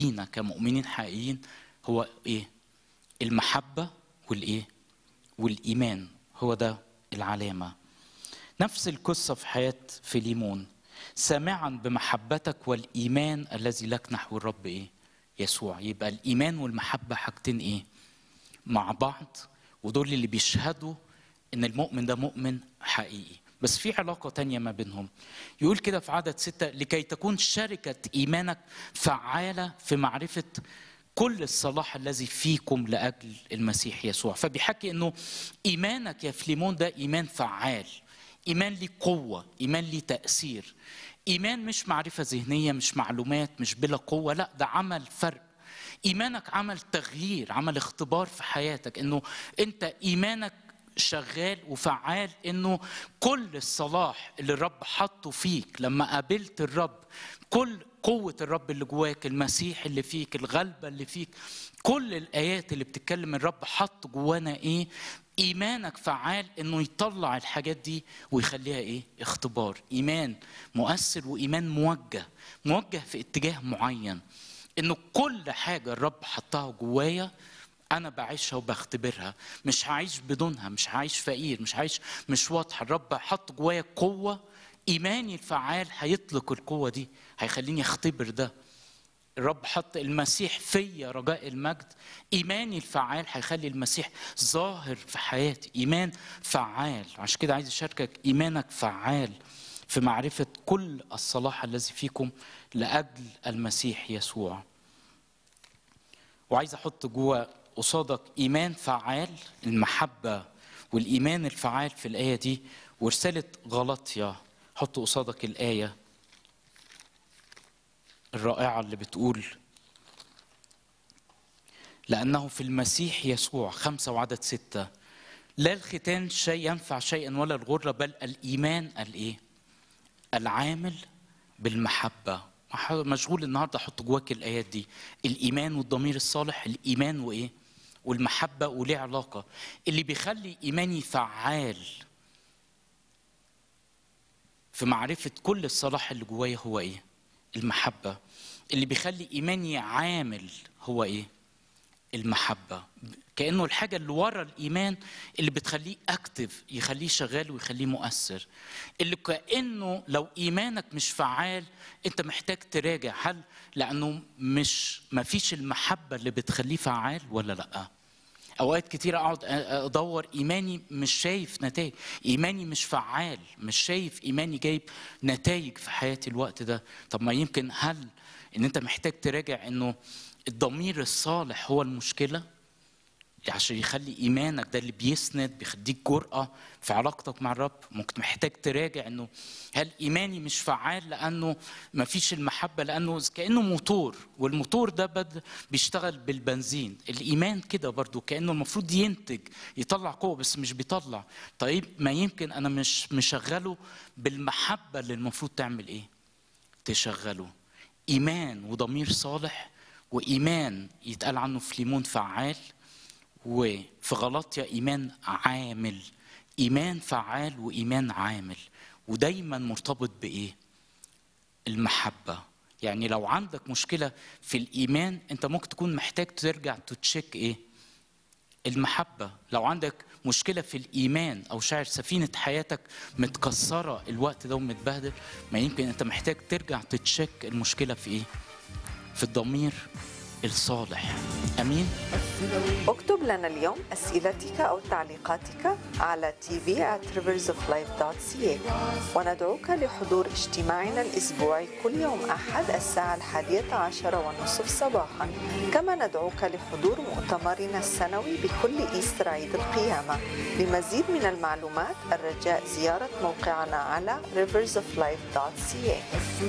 لينا كمؤمنين حقيقيين هو ايه المحبه والايه والايمان هو ده العلامه نفس القصه في حياه فيليمون سامعا بمحبتك والايمان الذي لك نحو الرب ايه يسوع يبقى الايمان والمحبه حاجتين ايه مع بعض ودول اللي بيشهدوا ان المؤمن ده مؤمن حقيقي بس في علاقة تانية ما بينهم يقول كده في عدد ستة لكي تكون شركة إيمانك فعالة في معرفة كل الصلاح الذي فيكم لأجل المسيح يسوع فبيحكي أنه إيمانك يا فليمون ده إيمان فعال إيمان ليه قوة إيمان ليه تأثير إيمان مش معرفة ذهنية مش معلومات مش بلا قوة لا ده عمل فرق إيمانك عمل تغيير عمل اختبار في حياتك أنه أنت إيمانك شغال وفعال انه كل الصلاح اللي الرب حطه فيك لما قابلت الرب كل قوة الرب اللي جواك المسيح اللي فيك الغلبة اللي فيك كل الآيات اللي بتتكلم الرب حط جوانا إيه إيمانك فعال إنه يطلع الحاجات دي ويخليها إيه اختبار إيمان مؤثر وإيمان موجه موجه في اتجاه معين إنه كل حاجة الرب حطها جوايا انا بعيشها وبختبرها مش هعيش بدونها مش هعيش فقير مش هعيش مش واضحه الرب حط جوايا قوه ايماني الفعال هيطلق القوه دي هيخليني اختبر ده الرب حط المسيح فيا رجاء المجد ايماني الفعال هيخلي المسيح ظاهر في حياتي ايمان فعال عشان كده عايز اشاركك ايمانك فعال في معرفه كل الصلاح الذي فيكم لاجل المسيح يسوع وعايز احط جوه قصادك ايمان فعال المحبه والايمان الفعال في الايه دي ورساله غلطيا حط قصادك الايه الرائعه اللي بتقول لانه في المسيح يسوع خمسه وعدد سته لا الختان شيء ينفع شيئا ولا الغره بل الايمان الايه العامل بالمحبه مشغول النهارده احط جواك الايات دي الايمان والضمير الصالح الايمان وايه والمحبه وليه علاقه اللي بيخلي ايماني فعال في معرفه كل الصلاح اللي جوايا هو ايه المحبه اللي بيخلي ايماني عامل هو ايه المحبه كانه الحاجه اللي ورا الايمان اللي بتخليه اكتف يخليه شغال ويخليه مؤثر اللي كانه لو ايمانك مش فعال انت محتاج تراجع هل لانه مش ما فيش المحبه اللي بتخليه فعال ولا لا اوقات كتير اقعد ادور ايماني مش شايف نتائج ايماني مش فعال مش شايف ايماني جايب نتائج في حياتي الوقت ده طب ما يمكن هل ان انت محتاج تراجع انه الضمير الصالح هو المشكله عشان يخلي ايمانك ده اللي بيسند بيخليك جرأه في علاقتك مع الرب ممكن محتاج تراجع انه هل ايماني مش فعال لانه ما فيش المحبه لانه كانه موتور والموتور ده بد بيشتغل بالبنزين الايمان كده برضو كانه المفروض ينتج يطلع قوه بس مش بيطلع طيب ما يمكن انا مش مشغله بالمحبه اللي المفروض تعمل ايه تشغله ايمان وضمير صالح وايمان يتقال عنه في ليمون فعال وفي غلطيا ايمان عامل ايمان فعال وايمان عامل ودايما مرتبط بايه المحبه يعني لو عندك مشكله في الايمان انت ممكن تكون محتاج ترجع تتشيك ايه المحبه لو عندك مشكله في الايمان او شاعر سفينه حياتك متكسره الوقت ده ومتبهدل ما يمكن انت محتاج ترجع تتشيك المشكله في ايه في الضمير الصالح امين اكتب لنا اليوم اسئلتك او تعليقاتك على tv@riversoflife.ca وندعوك لحضور اجتماعنا الاسبوعي كل يوم احد الساعه الحادية عشر والنصف صباحا كما ندعوك لحضور مؤتمرنا السنوي بكل ايستر عيد القيامه لمزيد من المعلومات الرجاء زياره موقعنا على riversoflife.ca